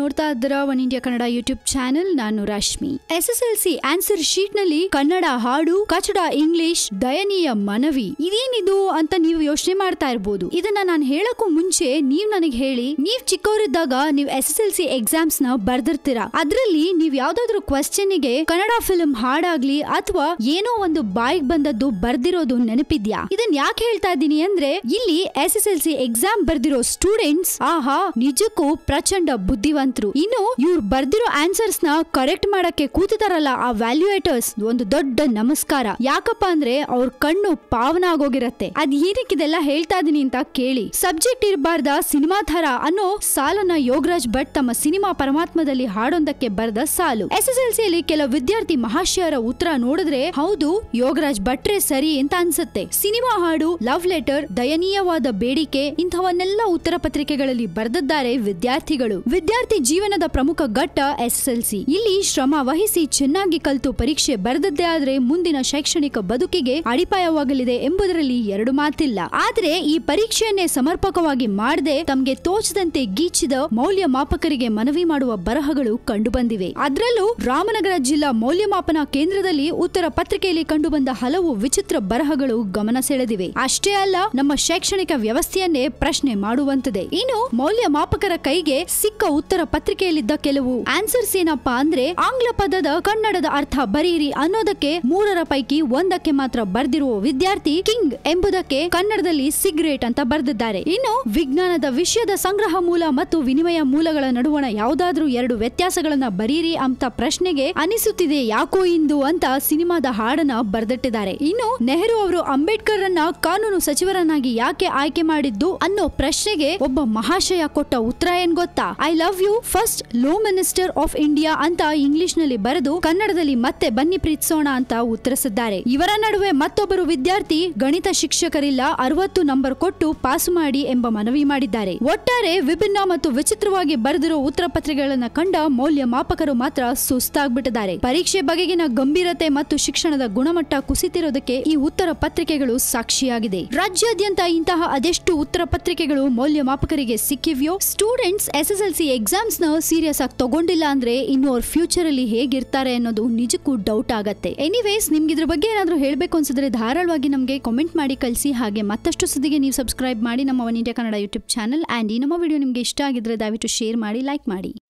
ನೋಡ್ತಾ ಇದ್ದೀರಾ one India Kannada YouTube channel ನಾನು Rashmi S S L C answer sheet ನಲ್ಲಿ ಕನ್ನಡ ಹಾಡು ಕಚಡ ಇಂಗ್ಲಿಷ್ ದಯನೀಯ ಮನವಿ ಇದೇನಿದು ಅಂತ ನೀವು ಯೋಚನೆ ಮಾಡ್ತಾ ಇರ್ಬೋದು ಇದನ್ನ ನಾನು ಹೇಳಕ್ಕೂ ಮುಂಚೆ ನೀವ್ ನನಗೆ ಹೇಳಿ ನೀವ್ ಚಿಕ್ಕವರಿದ್ದಾಗ ನೀವು S S L C exams ನ ಬರ್ದಿರ್ತೀರಾ ಅದ್ರಲ್ಲಿ ನೀವ್ ಯಾವ್ದಾದ್ರು ಕ್ವಶನ್ ಗೆ ಕನ್ನಡ ಫಿಲ್ಮ್ ಹಾಡಾಗ್ಲಿ ಅಥವಾ ಏನೋ ಒಂದು ಬಾಯಿಗೆ ಬಂದದ್ದು ಬರ್ದಿರೋದು ನೆನಪಿದ್ಯಾ ಇದನ್ ಯಾಕೆ ಹೇಳ್ತಾ ಇದ್ದೀನಿ ಅಂದ್ರೆ ಇಲ್ಲಿ S S L C exam ಬರ್ದಿರೋ ಸ್ಟೂಡೆಂಟ್ಸ್ ಆಹಾ ನಿಜಕ್ಕೂ ಪ್ರಚಂಡ ಬುದ್ಧಿವಂತರು ಇನ್ನು ಇವ್ರು ಬರ್ದಿರೋ ಆನ್ಸರ್ಸ್ ನ ಕರೆಕ್ಟ್ ಮಾಡಕ್ಕೆ ಕೂತಿದಾರಲ್ಲ ಆ ವ್ಯಾಲ್ಯೂಯೇಟರ್ಸ್ ಒಂದು ದೊಡ್ಡ ನಮಸ್ಕಾರ ಯಾಕಪ್ಪ ಅಂದ್ರೆ ಅವ್ರ ಕಣ್ಣು ಪಾವನ ಆಗೋಗಿರತ್ತೆ ಅದ್ ಏನಕ್ಕೆ ಇದೆಲ್ಲ ಹೇಳ್ತಾ ಇದೀನಿ ಅಂತ ಕೇಳಿ ಸಬ್ಜೆಕ್ಟ್ ಇರಬಾರ್ದ ಸಿನಿಮಾ ಥರ ಅನ್ನೋ ಸಾಲನ್ನ ಯೋಗರಾಜ್ ಭಟ್ ತಮ್ಮ ಸಿನಿಮಾ ಪರಮಾತ್ಮದಲ್ಲಿ ಹಾಡೊಂದಕ್ಕೆ ಬರೆದ ಸಾಲು ಎಸ್ ಎಸ್ ಎಲ್ ಸಿಯಲ್ಲಿ ಕೆಲ ವಿದ್ಯಾರ್ಥಿ ಮಹಾಶಯರ ಉತ್ತರ ನೋಡಿದ್ರೆ ಹೌದು ಯೋಗರಾಜ್ ಭಟ್ರೆ ಸರಿ ಅಂತ ಅನ್ಸುತ್ತೆ ಸಿನಿಮಾ ಹಾಡು ಲವ್ ಲೆಟರ್ ದಯನೀಯವಾದ ಬೇಡಿಕೆ ಇಂಥವನ್ನೆಲ್ಲ ಉತ್ತರ ಪತ್ರಿಕೆಗಳಲ್ಲಿ ಬರೆದಿದ್ದಾರೆ ವಿದ್ಯಾರ್ಥಿಗಳು ವಿದ್ಯಾರ್ಥಿ ಜೀವನದ ಪ್ರಮುಖ ಘಟ್ಟ ಎಸ್ ಎಲ್ ಸಿ ಇಲ್ಲಿ ಶ್ರಮ ವಹಿಸಿ ಚೆನ್ನಾಗಿ ಕಲಿತು ಪರೀಕ್ಷೆ ಬರೆದದ್ದೇ ಆದ್ರೆ ಮುಂದಿನ ಶೈಕ್ಷಣಿಕ ಬದುಕಿಗೆ ಅಡಿಪಾಯವಾಗಲಿದೆ ಎಂಬುದರಲ್ಲಿ ಎರಡು ಮಾತಿಲ್ಲ ಆದ್ರೆ ಈ ಪರೀಕ್ಷೆಯನ್ನೇ ಸಮರ್ಪಕವಾಗಿ ಮಾಡದೆ ತಮ್ಗೆ ತೋಚದಂತೆ ಗೀಚಿದ ಮೌಲ್ಯಮಾಪಕರಿಗೆ ಮನವಿ ಮಾಡುವ ಬರಹಗಳು ಕಂಡುಬಂದಿವೆ ಅದರಲ್ಲೂ ರಾಮನಗರ ಜಿಲ್ಲಾ ಮೌಲ್ಯಮಾಪನ ಕೇಂದ್ರದಲ್ಲಿ ಉತ್ತರ ಪತ್ರಿಕೆಯಲ್ಲಿ ಕಂಡುಬಂದ ಹಲವು ವಿಚಿತ್ರ ಬರಹಗಳು ಗಮನ ಸೆಳೆದಿವೆ ಅಷ್ಟೇ ಅಲ್ಲ ನಮ್ಮ ಶೈಕ್ಷಣಿಕ ವ್ಯವಸ್ಥೆಯನ್ನೇ ಪ್ರಶ್ನೆ ಮಾಡುವಂತಿದೆ ಇನ್ನು ಮೌಲ್ಯಮಾಪಕರ ಕೈಗೆ ಸಿಕ್ಕ ಉತ್ತರ ಪತ್ರಿಕೆಯಲ್ಲಿದ್ದ ಕೆಲವು ಆನ್ಸರ್ಸ್ ಏನಪ್ಪಾ ಅಂದ್ರೆ ಆಂಗ್ಲ ಪದದ ಕನ್ನಡದ ಅರ್ಥ ಬರೀರಿ ಅನ್ನೋದಕ್ಕೆ ಮೂರರ ಪೈಕಿ ಒಂದಕ್ಕೆ ಮಾತ್ರ ಬರ್ದಿರುವ ವಿದ್ಯಾರ್ಥಿ ಕಿಂಗ್ ಎಂಬುದಕ್ಕೆ ಕನ್ನಡದಲ್ಲಿ ಸಿಗರೇಟ್ ಅಂತ ಬರೆದಿದ್ದಾರೆ ಇನ್ನು ವಿಜ್ಞಾನದ ವಿಷಯದ ಸಂಗ್ರಹ ಮೂಲ ಮತ್ತು ವಿನಿಮಯ ಮೂಲಗಳ ನಡುವಣ ಯಾವುದಾದ್ರೂ ಎರಡು ವ್ಯತ್ಯಾಸಗಳನ್ನ ಬರೀರಿ ಅಂತ ಪ್ರಶ್ನೆಗೆ ಅನಿಸುತ್ತಿದೆ ಯಾಕೋ ಇಂದು ಅಂತ ಸಿನಿಮಾದ ಹಾಡನ್ನ ಬರೆದಿಟ್ಟಿದ್ದಾರೆ ಇನ್ನು ನೆಹರು ಅವರು ಅಂಬೇಡ್ಕರ್ ರನ್ನ ಕಾನೂನು ಸಚಿವರನ್ನಾಗಿ ಯಾಕೆ ಆಯ್ಕೆ ಮಾಡಿದ್ದು ಅನ್ನೋ ಪ್ರಶ್ನೆಗೆ ಒಬ್ಬ ಮಹಾಶಯ ಕೊಟ್ಟ ಉತ್ತರ ಏನ್ ಗೊತ್ತಾ I love you first low minister of India ಅಂತ ಇಂಗ್ಲಿಷ್ ನಲ್ಲಿ ಬರೆದು ಕನ್ನಡದಲ್ಲಿ ಮತ್ತೆ ಬನ್ನಿ ಪ್ರೀತಿಸೋಣ ಅಂತ ಉತ್ತರಿಸಿದ್ದಾರೆ ಇವರ ನಡುವೆ ಮತ್ತೊಬ್ಬರು ವಿದ್ಯಾರ್ಥಿ ಗಣಿತ ಶಿಕ್ಷಕರಿಲ್ಲ ಅರವತ್ತು ನಂಬರ್ ಕೊಟ್ಟು ಪಾಸು ಮಾಡಿ ಎಂಬ ಮನವಿ ಮಾಡಿದ್ದಾರೆ ಒಟ್ಟಾರೆ ವಿಭಿನ್ನ ಮತ್ತು ವಿಚಿತ್ರವಾಗಿ ಬರೆದಿರೋ ಉತ್ತರ ಪತ್ರಿಕೆಗಳನ್ನ ಕಂಡ ಮೌಲ್ಯಮಾಪಕರು ಮಾತ್ರ ಸುಸ್ತಾಗ್ಬಿಟ್ಟಿದ್ದಾರೆ ಪರೀಕ್ಷೆ ಬಗೆಗಿನ ಗಂಭೀರತೆ ಮತ್ತು ಶಿಕ್ಷಣದ ಗುಣಮಟ್ಟ ಕುಸಿತಿರೋದಕ್ಕೆ ಈ ಉತ್ತರ ಪತ್ರಿಕೆಗಳು ಸಾಕ್ಷಿಯಾಗಿದೆ ರಾಜ್ಯಾದ್ಯಂತ ಇಂತಹ ಅದೆಷ್ಟು ಉತ್ತರ ಪತ್ರಿಕೆಗಳು ಮೌಲ್ಯಮಾಪಕರಿಗೆ ಸಿಕ್ಕಿವ್ಯೋ students S S L C exams ನ ಸೀರಿಯಸ್ ಆಗಿ ತಗೊಂಡಿಲ್ಲ ಅಂದ್ರೆ ಇನ್ನು ಅವ್ರ ಫ್ಯೂಚರ್ ಅಲ್ಲಿ ಹೇಗಿರ್ತಾರೆ ಅನ್ನೋದು ನಿಜಕ್ಕೂ ಡೌಟ್ ಆಗತ್ತೆ ಎನಿವೇಸ್ ನಿಮ್ಗೆ ಇದ್ರ ಬಗ್ಗೆ ಏನಾದ್ರೂ ಹೇಳ್ಬೇಕು ಅನ್ಸಿದ್ರೆ ಧಾರಾಳವಾಗಿ ನಮಗೆ ಕಾಮೆಂಟ್ ಮಾಡಿ ಕಳಿಸಿ ಹಾಗೆ ಮತ್ತಷ್ಟು ಸುದ್ದಿಗೆ ನೀವು ಸಬ್ಸ್ಕ್ರೈಬ್ ಮಾಡಿ ನಮ್ಮ one India Kannada YouTube channel and ಈ ನಮ್ಮ ವಿಡಿಯೋ ನಿಮಗೆ ಇಷ್ಟ ಆಗಿದ್ರೆ ದಯವಿಟ್ಟು ಶೇರ್ ಮಾಡಿ ಲೈಕ್ ಮಾಡಿ